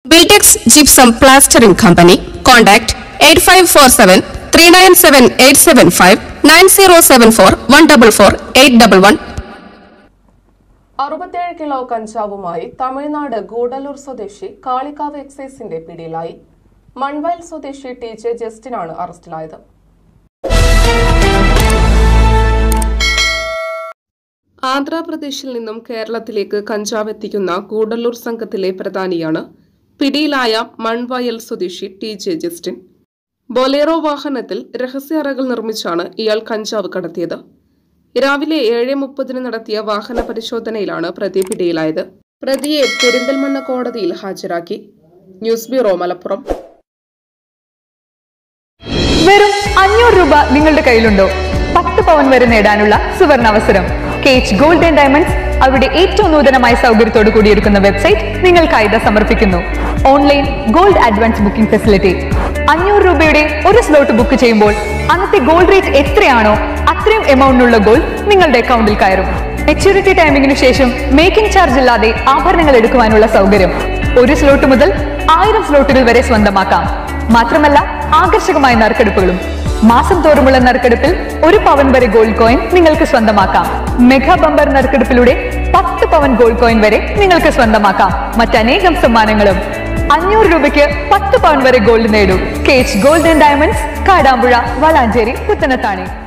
Biltex gypsum plastering company contact eight five four seven three nine seven eight seven five nine zero seven four one double four eight double one അറുപത്തിയേഴ് kilo കഞ്ചാവുമായി തമിഴ്നാട് ഗൂഡല്ലൂർ സ്വദേശി കാളിക്കാവ് എക്സൈസിന്റെ പിടിയിലായി മൺവയൽ സ്വദേശി T J ജസ്റ്റിനാണ് അറസ്റ്റിലായത് ആന്ധ്രാപ്രദേശിൽ നിന്നും കേരളത്തിലേക്ക് കഞ്ചാവ് എത്തിക്കുന്ന ഗൂഡല്ലൂർ സംഘത്തിലെ പ്രധാനിയാണ് പിടിയിലായ മൺവയൽ സ്വദേശി ടി ജെ ജസ്റ്റിൻ ബൊലേറോ വാഹനത്തിൽ രഹസ്യ അറകൾ നിർമ്മിച്ചാണ് ഇയാൾ കഞ്ചാവ് കടത്തിയത് രാവിലെ ഏഴ് മുപ്പതിന് നടത്തിയ വാഹന പരിശോധനയിലാണ് പ്രതി പിടിയിലായത് പ്രതിയെ പെരിന്തൽമണ്ണ കോടതിയിൽ ഹാജരാക്കി ന്യൂസ് ബ്യൂറോ മലപ്പുറം വെറും അഞ്ഞൂറ് രൂപ നിങ്ങളുടെ കയ്യിലുണ്ടോ പത്ത് പവൻ വരെ നേടാനുള്ള സുവർണ അവസരം കേച്ച് ഗോൾഡ് ആൻഡ് ഡയമണ്ട്സ് അവരുടെ ഏറ്റവും നൂതനമായ സൗകര്യത്തോടു കൂടിയൊരുക്കുന്ന വെബ്സൈറ്റ് നിങ്ങൾക്കായി ഇതാ സമർപ്പിക്കുന്നു online gold advance booking facility അഞ്ഞൂറ് രൂപയുടെ ഒരു സ്ലോട്ട് ബുക്ക് ചെയ്യുമ്പോൾ അന്നത്തെ ഗോൾഡ് റേറ്റ് എത്രയാണോ അത്രയും എമൗണ്ടിനുള്ള ഗോൾഡ് നിങ്ങളുടെ അക്കൗണ്ടിൽ കയറും മെച്യൂരിറ്റി ടൈമിംഗിനു ശേഷം മേക്കിംഗ് ചാർജ് ഇല്ലാതെ ആഭരണങ്ങൾ എടുക്കുവാനുള്ള സൗകര്യം ഒരു സ്ലോട്ട് മുതൽ ആയിരം സ്ലോട്ടുകൾ വരെ സ്വന്തമാക്കാം മാത്രമല്ല ആകർഷകമായ നറുക്കെടുപ്പുകളും മാസം തോറുമുള്ള നറുക്കെടുപ്പിൽ ഒരു പവൻ വരെ ഗോൾഡ് കോയിൻ നിങ്ങൾക്ക് സ്വന്തമാക്കാം മെഗാ ബമ്പർ നറുക്കെടുപ്പിലൂടെ പത്ത് പവൻ ഗോൾഡ് കോയിൻ വരെ നിങ്ങൾക്ക് സ്വന്തമാക്കാം മറ്റനേകം സമ്മാനങ്ങളും അഞ്ഞൂറ് രൂപയ്ക്ക് പത്ത് പവൻ വരെ ഗോൾഡ് നേടൂ കേച്ച് gold and diamonds Kadampuzha Valanchery Puthanathani